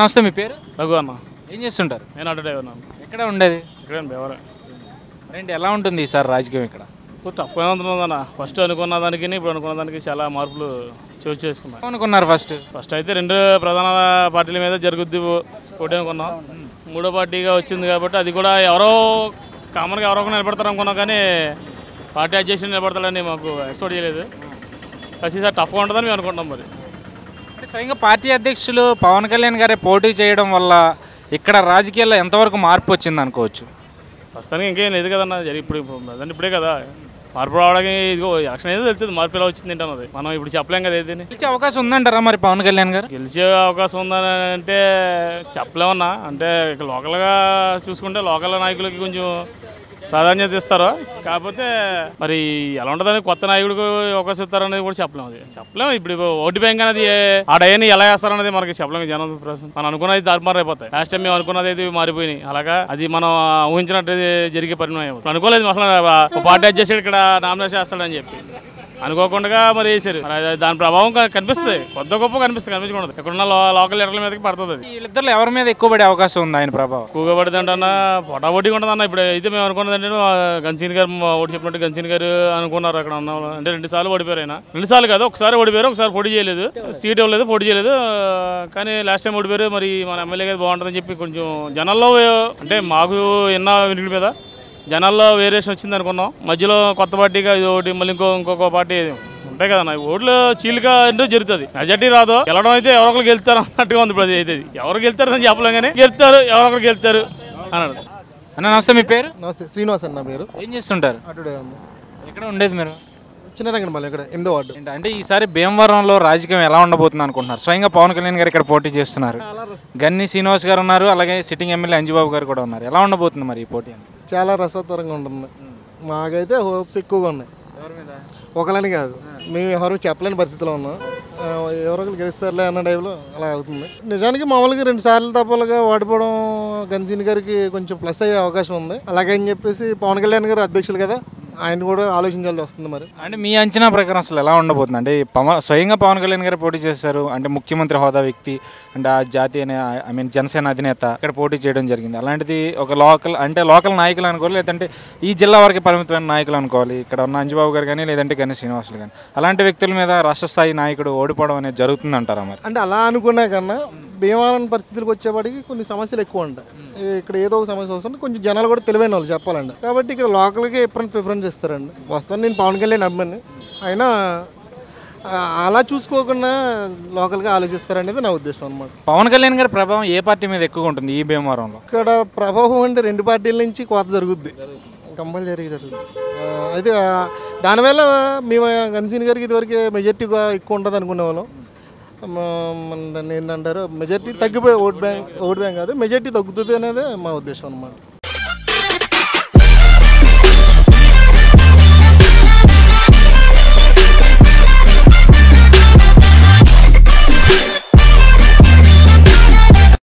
నమస్తే మీ పేరు రఘు అన్న ఏం చేస్తుంటారు నేను ఆటో డ్రైవర్ అన్న ఎక్కడ ఉండేది ఇక్కడ బెవరే మరేంటి ఎలా ఉంటుంది ఈసారి రాజకీయం ఇక్కడ టఫ్గా ఉంటుందన్న ఫస్ట్ అనుకున్న దానికి ఇప్పుడు అనుకున్న దానికి చాలా మార్పులు చోటు చేసుకున్నాయి అనుకున్నారు ఫస్ట్ ఫస్ట్ అయితే రెండు ప్రధాన పార్టీల మీద జరుగుద్ది పోటీ అనుకున్నాం మూడో పార్టీగా వచ్చింది కాబట్టి అది కూడా ఎవరో కామన్గా ఎవరో ఒకరు నిలబడతారు అనుకున్నాం కానీ పార్టీ అధ్యక్షుడు నిలబడతాడని మాకు ఎక్స్పెక్ట్ చేయలేదు kasi ఈసారి టఫ్గా ఉంటుందని మేము అనుకుంటున్నాం మరి అంటే స్వయంగా పార్టీ అధ్యక్షులు పవన్ కళ్యాణ్ గారే పోటీ చేయడం వల్ల ఇక్కడ రాజకీయాల్లో ఎంతవరకు మార్పు వచ్చింది అనుకోవచ్చు ప్రస్తుతానికి ఇంకేం లేదు కదన్న జరి ఇప్పుడు ప్రజెంట్ ఇప్పుడే కదా మార్పు రావడానికి ఇదిగో యాక్షన్ అయితే తెలుస్తుంది మార్పు ఎలా వచ్చింది ఏంటన్నది మనం ఇప్పుడు చెప్పలేం కదా ఏదని గెలిచే అవకాశం ఉందంటారా మరి పవన్ కళ్యాణ్ గారు గెలిచే అవకాశం ఉందని అంటే చెప్పలేమన్నా అంటే ఇక లోకల్గా చూసుకుంటే లోకల్ నాయకులకి కొంచెం ప్రాధాన్యత ఇస్తారు కాకపోతే మరి ఎలా ఉంటుందని కొత్త నాయకుడికి అవకాశం ఇస్తారనేది కూడా చెప్పలేము అది చెప్పలేము ఇప్పుడు ఓటు బ్యాంక్ అనేది ఆ డైని ఎలా వేస్తారనేది మనకి చెప్పలేము జనం ప్రశ్న మనం అనుకున్నది తారుమారు అయిపోతాయి లాస్ట్ టైం మేము అనుకున్నది అయితే మారిపోయినాయి అలాగా అది మనం ఊహించినట్టు జరిగే పరిణామం ఇప్పుడు అనుకోలేదు అసలు ఒక పార్టీ అధ్యక్షుడు ఇక్కడ నామినేషన్ చేస్తాడని చెప్పి అనుకోకుండా మరి వేసారు మరి అది- దాని ప్రభావం క- కనిపిస్తుంది కొత్త గొప్ప కనిపిస్తుంది కనిపించకూడదు ఇక్కడున్న లో- లోకల్ లీడర్ల మీదకి పడుతుంది అది వీళ్ళిద్దరు ఎవరి మీద ఎక్కువ పడే అవకాశం ఉంది ఆయన ప్రభావం ఎక్కువగా పడిందంటన్నా పొటాపోటీగా ఉంటుందన్న ఇప్పుడు అయితే మేము అనుకున్నది అంటే గన్సీన్ గారు మా ఓటు చెప్పినట్టు గన్సీన్ గారు అనుకున్నారు అక్కడ ఉన్న వాళ్ళు. అంటే రెండు సార్లు ఓడిపోయారు ఆయన రెండు సార్లు కాదు ఒకసారి ఓడిపోయారు ఒకసారి పోటీ చేయలేదు సీట్ ఇవ్వలేదు పోటీ చేయలేదు కానీ లాస్ట్ టైం ఓడిపోయారు మరి మన ఎమ్మెల్యే గారు బాగుంటుందని చెప్పి కొంచెం జనాల్లో అంటే మాకు ఎన్న వినికిడి మీద జనాల్లో వేరియేషన్ వచ్చింది అనుకున్నాం మధ్యలో కొత్త పార్టీగా ఇది ఒకటి మళ్ళీ ఇంకో ఇంకొక పార్టీ ఉంటాయి కదా నాకు ఓట్లు చీలిక అంటే జరుగుతుంది మెజార్టీ రాదు గెలవడం అయితే ఎవరో ఒకరు గెలుస్తారు అన్నట్టుగా ఉంది ఇప్పుడు అది అయితే ఇది. ఎవరు గెలుతారని చెప్పలేం కానీ గెలుతారు ఎవరో ఒకరు గెలుతారు అన్నాడు అన్న నమస్తే మీ పేరు నమస్తే శ్రీనివాస్ అన్న పేరు ఏం చేస్తుంటారు అటుడే ఉంది ఎక్కడ ఉండేది మీరు చిన్న రంగనపల్లి ఇక్కడ ఎనిమిదో వార్డు ఏంటి అంటే ఈసారి భీమవరంలో రాజకీయం ఎలా ఉండబోతుంది అనుకుంటున్నారు స్వయంగా పవన్ కళ్యాణ్ గారు ఇక్కడ పోటీ చేస్తున్నారు గన్ని శ్రీనివాస్ గారు ఉన్నారు అలాగే సిట్టింగ్ ఎమ్మెల్యే అంజుబాబు గారు కూడా ఉన్నారు ఎలా ఉండబోతుంది మరి ఈ పోటీ అని చాలా రసవత్తరంగా ఉంటుంది మాకైతే హోప్స్ ఎక్కువగా ఉన్నాయి ఒకలని కాదు మేము ఎవరు చెప్పలేని పరిస్థితిలో ఉన్నాం ఆ, ఎవరో ఒకరు గెలుస్తారులే అన్న టైంలో అలా అవుతుంది నిజానికి మామూలుగా రెండు సార్లు తప్పలుగా ఓడిపోవడం గన్సీన్ గారికి కొంచెం ప్లస్ అయ్యే అవకాశం ఉంది అలాగని చెప్పేసి పవన్ కళ్యాణ్ గారు అధ్యక్షులు కదా ఆయన కూడా ఆలోచించాల్సి వస్తుంది మరి అంటే మీ అంచనా ప్రకారం అసలు ఎలా ఉండబోతుంది అంటే పవన్ స్వయంగా పవన్ కళ్యాణ్ గారు పోటీ చేశారు అంటే ముఖ్యమంత్రి హోదా వ్యక్తి అంటే ఆ జాతీయ ఐ మీన్ జనసేన అధినేత ఇక్కడ పోటీ చేయడం జరిగింది అలాంటిది ఒక లోకల్ అంటే లోకల్ నాయకులు అనుకోవాలి లేదంటే ఈ జిల్లా వరకు పరిమితమైన నాయకులు అనుకోవాలి ఇక్కడ ఉన్న అంజుబాబు గారు కానీ లేదంటే గణేష్ శ్రీనివాసులు కానీ అలాంటి వ్యక్తుల మీద రాష్ట్ర స్థాయి నాయకుడు ఓడిపోవడం అనేది జరుగుతుంది అంటారా మరి అంటే అలా అనుకున్నా కన్నా భీమవరం పరిస్థితులకు వచ్చేప్పటికి కొన్ని సమస్యలు ఎక్కువ ఉంటాయి ఈ- ఇక్కడ ఏదో ఒక సమస్య వస్తుంది కొంచెం జనాలు కూడా తెలివైన వాళ్ళు చెప్పాలండి కాబట్టి ఇక్కడ లోకల్కి ఎప్పుడైనా ప్రిఫరెన్స్ ఇస్తారండి వస్తాను నేను పవన్ కళ్యాణ్ అమ్మని అయినా ఆ, అలా చూసుకోకుండా లోకల్గా ఆలోచిస్తారనేది నా ఉద్దేశం అనమాట పవన్ కళ్యాణ్ గారి ప్రభావం ఏ పార్టీ మీద ఎక్కువగా ఉంటుంది ఈ భీమవరంలో ఇక్కడ ప్రభావం అంటే రెండు పార్టీల నుంచి కోత జరుగుద్ది కంపల్సరీగా జరుగుద్ది ఆ, అయితే ఆ, దానివల్ల మేము గన్సీన్ గారికి ఇదివరకు మెజార్టీగా ఎక్కువ ఉంటుంది అనుకునే వాళ్ళం మ- మన దాన్ని ఏంటంటారు మెజార్టీ తగ్గిపోయి ఓట్ బ్యాంక్ ఓట్ బ్యాంక్ కాదు మెజార్టీ తగ్గుతుంది అనేది మా ఉద్దేశం అనమాట